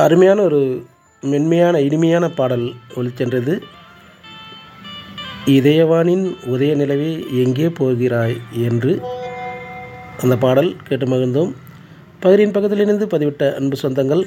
அருமையான ஒரு மென்மையான இனிமையான பாடல் ஒலிச்சென்றது இதயவானின் உதய நிலவே எங்கே போகிறாய் என்று அந்த பாடல் கேட்டு மகிழ்ந்தோம் பகிரின் பக்கத்தில் இணைந்து பதிவிட்ட அன்பு சொந்தங்கள்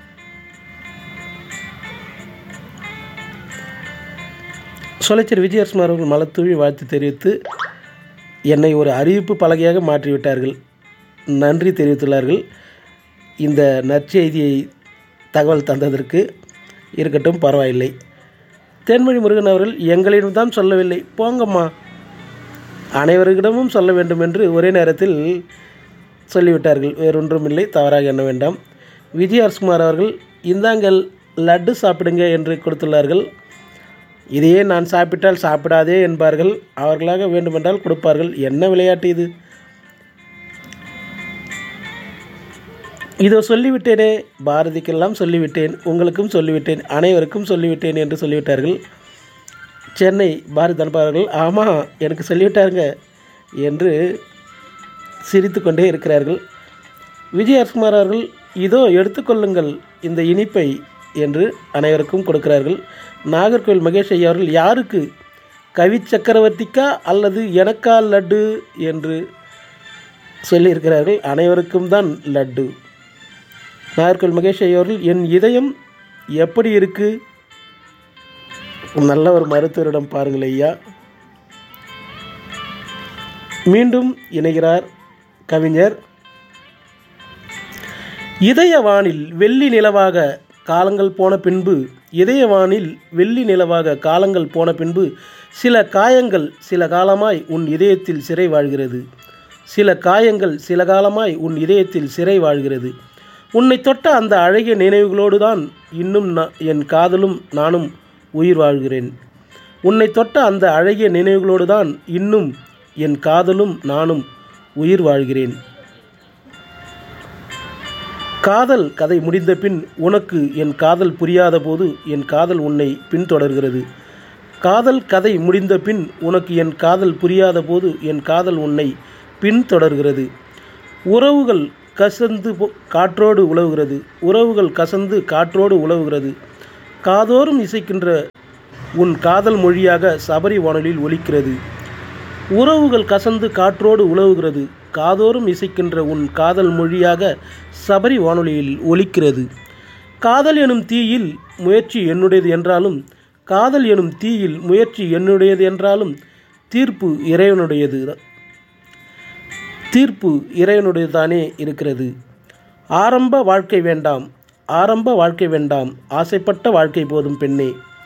சொலைச்சர் விஜயரசுமார் அவர்கள் மலத்தூவி வாழ்த்து தெரிவித்து என்னை ஒரு அறிவிப்பு பலகையாக மாற்றிவிட்டார்கள் நன்றி தெரிவித்துள்ளார்கள் இந்த நற்செய்தியை தகவல் தந்ததற்கு இருக்கட்டும் பரவாயில்லை தேன்மொழி முருகன் அவர்கள் எங்களிடம்தான் சொல்லவில்லை போங்கம்மா அனைவரிடமும் சொல்ல வேண்டும் என்று ஒரே நேரத்தில் சொல்லிவிட்டார்கள் வேறொன்றும் இல்லை தவறாக எண்ண வேண்டாம் விஜய் அரசுகுமார் அவர்கள் இந்தாங்கள் லட்டு சாப்பிடுங்க என்று கொடுத்துள்ளார்கள் இதையே நான் சாப்பிட்டால் சாப்பிடாதே என்பார்கள் அவர்களாக வேண்டுமென்றால் கொடுப்பார்கள் என்ன விளையாட்டு இது இதோ சொல்லிவிட்டேனே பாரதிக்கெல்லாம் சொல்லிவிட்டேன் உங்களுக்கும் சொல்லிவிட்டேன் அனைவருக்கும் சொல்லிவிட்டேன் என்று சொல்லிவிட்டார்கள் சென்னை பாரதி அனுப்பாளர்கள் ஆமாம் எனக்கு சொல்லிவிட்டாருங்க என்று சிரித்து கொண்டே இருக்கிறார்கள் விஜய் அரசுகுமார் அவர்கள் இதோ எடுத்துக்கொள்ளுங்கள் இந்த இனிப்பை என்று அனைவருக்கும் கொடுக்கிறார்கள் நாகர்கோவில் மகேஷ் ஐயா அவர்கள் யாருக்கு கவி சக்கரவர்த்திக்கா அல்லது எனக்கா லட்டு என்று சொல்லியிருக்கிறார்கள் அனைவருக்கும் தான் லட்டு நாகர்கோவில் மகேஷ் ஐயா அவர்கள் என் இதயம் எப்படி இருக்கு நல்ல ஒரு மருத்துவரிடம் பாருங்கள் ஐயா மீண்டும் இணைகிறார் கவிஞர் இதயவானில் வெள்ளி நிலவாக காலங்கள் போன பின்பு இதயவானில் வெள்ளி நிலவாக காலங்கள் போன பின்பு சில காயங்கள் சில காலமாய் உன் இதயத்தில் சிறை வாழ்கிறது சில காயங்கள் சில காலமாய் உன் இதயத்தில் சிறை வாழ்கிறது உன்னை தொட்ட அந்த அழகிய நினைவுகளோடு தான் இன்னும் நா- என் காதலும் நானும் உயிர் வாழ்கிறேன் உன்னை தொட்ட அந்த அழகிய நினைவுகளோடு தான் இன்னும் என் காதலும் நானும் உயிர் வாழ்கிறேன் காதல் கதை முடிந்த பின் உனக்கு என் காதல் புரியாத போது என் காதல் உன்னை பின்தொடர்கிறது காதல் கதை முடிந்த பின் உனக்கு என் காதல் புரியாத போது என் காதல் உன்னை பின்தொடர்கிறது உறவுகள் கசந்து போ- காற்றோடு உலவுகிறது உறவுகள் கசந்து காற்றோடு உலவுகிறது காதோறும் இசைக்கின்ற உன் காதல் மொழியாக சபரி வானொலியில் ஒலிக்கிறது உறவுகள் கசந்து காற்றோடு உலவுகிறது காதோறும் இசைக்கின்ற உன் காதல் மொழியாக சபரி வானொலியில் ஒலிக்கிறது காதல் எனும் தீயில் முயற்சி என்னுடையது என்றாலும் காதல் எனும் தீயில் முயற்சி என்னுடையது என்றாலும் தீர்ப்பு இறைவனுடையது தீர்ப்பு இறைவனுடையதானே இருக்கிறது ஆரம்ப வாழ்க்கை வேண்டாம் ஆரம்ப வாழ்க்கை வேண்டாம் ஆசைப்பட்ட வாழ்க்கை போதும் பெண்ணே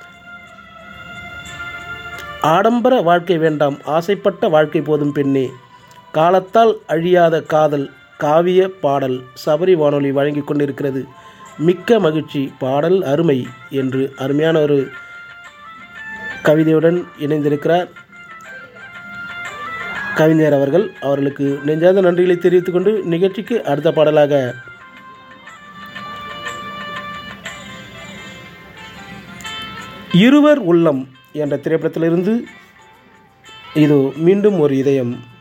ஆடம்பர வாழ்க்கை வேண்டாம் ஆசைப்பட்ட வாழ்க்கை போதும் பெண்ணே காலத்தால் அழியாத காதல் காவிய பாடல் சபரி வானொலி வழங்கி கொண்டிருக்கிறது மிக்க மகிழ்ச்சி பாடல் அருமை என்று அருமையான ஒரு கவிதையுடன் இணைந்திருக்கிறார் கவிஞர் அவர்கள் அவர்களுக்கு நெஞ்சார்ந்த நன்றிகளை தெரிவித்துக் கொண்டு நிகழ்ச்சிக்கு அடுத்த பாடலாக இருவர் உள்ளம் என்ற திரைப்படத்திலிருந்து இது மீண்டும் ஒரு இதயம்